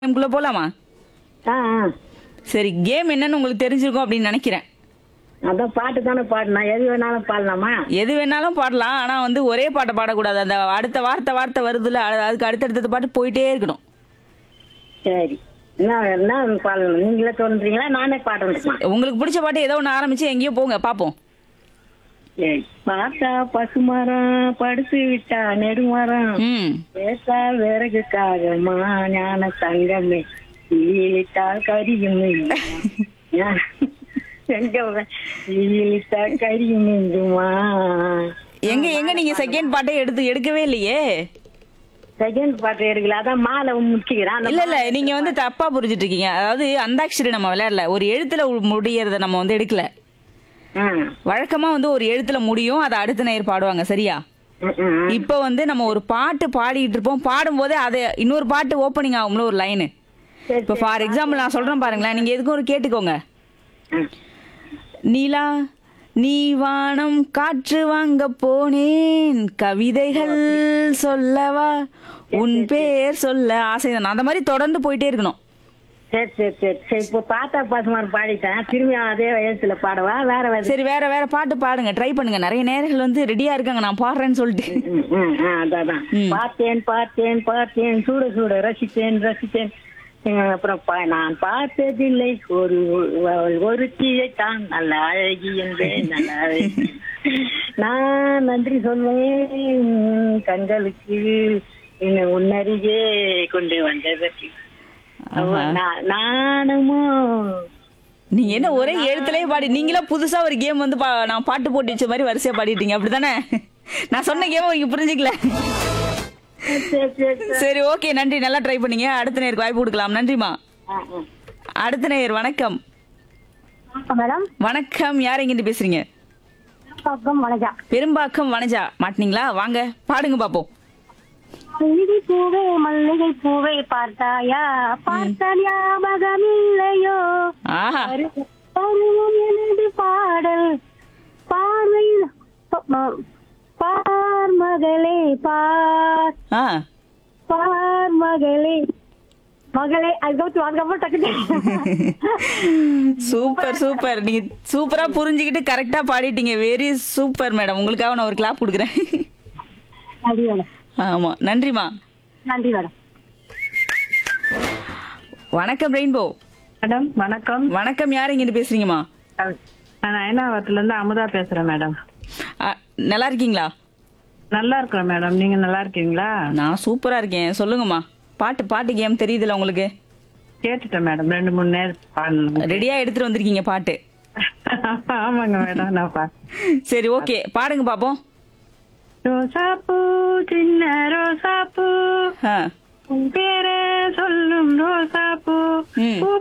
கேம்குள்ள போலாமா ஆ ஆ சரி கேம் என்னன்னு உங்களுக்கு தெரிஞ்சிருக்கும் அப்படின்னு நினைக்கிறேன் அதான் பாட்டு தானே பாடணும் எது வேணாலும் பாடலாமா எது வேணாலும் பாடலாம் ஆனா வந்து ஒரே பாட்டை பாடக்கூடாது அந்த அடுத்த வார்த்தை வார்த்தை வருதுல அது- அதுக்கு அடுத்தடுத்த பாட்டு போயிட்டே இருக்கணும் சரி என்ன என்ன பாடணும் நீங்களே தோன்றீங்களா நானே பாடணுமா உங்களுக்கு பிடிச்ச பாட்டு ஏதோ ஒன்று ஆரம்பிச்சு எங்கேயோ போங்க பாப்போம் சரி பார்த்தா பசுமரம் படுத்து விட்டா நெடுமரம் ம் பேசா விறகுக்காகமா ஞான தங்கமே ஈழித்தால் கரியும் எங்க ஈழித்தால் கரியும் இங்குமா எங்க எங்க நீங்க செகண்ட் பாட்டை எடுத்து எடுக்கவே இல்லையே செகண்ட் பாட்டு எடுக்கல அதான் மாலை முக்கிக்கிறேன் அந்த இல்ல இல்ல நீங்க வந்து தப்பா புரிஞ்சிட்டு இருக்கீங்க அதாவது அந்தாக்ஷரி நம்ம விளையாடல ஒரு எழுத்துல முடியறத நம்ம வந்து எடுக்கல ஆ. வழக்கமா வந்து ஒரு எழுத்துல முடியும் அதை அடுத்த நேர் பாடுவாங்க சரியா ம், ம். இப்போ வந்து நம்ம ஒரு பாட்டு பாடிட்டு இருப்போம் பாடும்போதே அதை இன்னொரு பாட்டு ஓப்பனிங் ஆகும்ல ஒரு லைனு சரி, இப்போ ஃபார் எக்ஸாம்பிள் நான் சொல்றேன் பாருங்களேன் நீங்க எதுக்கும் ஒரு கேட்டுக்கோங்க ம். நிலா நீ வானம் காற்று வாங்க போனேன் கவிதைகள் சொல்லவா உன் பேர் சொல்ல ஆசைதான் அந்த மாதிரி தொடர்ந்து போயிட்டே இருக்கணும் சரி சரி சரி சரி இப்போ பார்த்தா பசுமார் பாடிட்டேன் திரும்பி அதே வயசுல பாடவா வேற வயசு சரி வேற வேற பாட்டு பாடுங்க ட்ரை பண்ணுங்க நிறைய நேர்கள் வந்து ரெடியா இருக்காங்க நான் பாடுறேன்னு சொல்லிட்டு ம், ம், ஆ, அதான், அதான். ம். பார்த்தேன் பார்த்தேன் பார்த்தேன் சூட சூட ரசித்தேன் ரசித்தேன் ம், அப்புறம் பா- நான் பார்த்ததில்லை ஒரு ஒரு தான் நல்ல அழகி என்பேன் நல்ல அழகி நான் நன்றி சொல்வேன் உம், கண்களுக்கு இன்னும் உன்னருகே கொண்டு வந்ததற்கு ஆஹா. நா- நானுமோ நீங்க என்ன ஒரே எழுத்துலயே பாடி நீங்களா புதுசா ஒரு கேம் வந்து பா- நான் பாட்டு போட்டு வச்ச மாதிரி வரிசையா பாடிட்டீங்க அப்படிதானே நான் சொன்ன கேம் நீங்க புரிஞ்சுக்கல சரி சரி சரி. சரி ஓகே நன்றி நல்லா ட்ரை பண்ணீங்க அடுத்த நேருக்கு வாய்ப்பு கொடுக்கலாம் நன்றிமா ஆ, ஆ. அடுத்த நேயர் வணக்கம் மேடம் வணக்கம் யார் எங்கிட்டு பேசுறீங்க பக்கம் வணக்கம் பெரும்பாக்கம் வனஜா மாட்டினீங்களா வாங்க பாடுங்க பாப்போம் மல்லிகை பூவே மல்லிகை பூவை பார்த்தாயா பார்த்த ஞாபகம் இல்லையோ ஆஹா பருவம் எனது பாடல் பார்வையில் ப- ம- பார் மகளே பார் ஆ பார் மகளே மகளே அதுக்கப்புறம் அதுக்கப்புறம் டக்கு சூப்பர் சூப்பர் நீங்க சூப்பரா புரிஞ்சுக்கிட்டு கரெக்டா பாடிட்டீங்க வெரி சூப்பர் மேடம் உங்களுக்காக நான் ஒரு கிளாப் கொடுக்குறேன் நன்றி மேடம் ஆமா நன்றிமா நன்றி மேடம் வணக்கம் ரெயின்போ மேடம் வணக்கம் வணக்கம் யார் எங்கிட்டு பேசுறீங்கம்மா நான் அயனாவரத்துல இருந்து அமுதா பேசுறேன் மேடம் ஆ, நல்லா இருக்கீங்களா நல்லா இருக்கிறேன் மேடம் நீங்க நல்லா இருக்கீங்களா நான் சூப்பரா இருக்கேன் சொல்லுங்கம்மா பாட்டு பாட்டு கேம் தெரியுதுல உங்களுக்கு கேட்டுட்டேன் மேடம் ரெண்டு மூணு நேரம் பாடணும் ரெடியா எடுத்துட்டு வந்திருக்கீங்க பாட்டு ஆமாங்க மேடம் நான் பா சரி ஓகே பாடுங்க பாப்போம் ரோசாப்பூ சின்ன ரோசாப்பூ ஆ, உன் பேரை சொல்லும் ரோசாப்பூ ம். பூ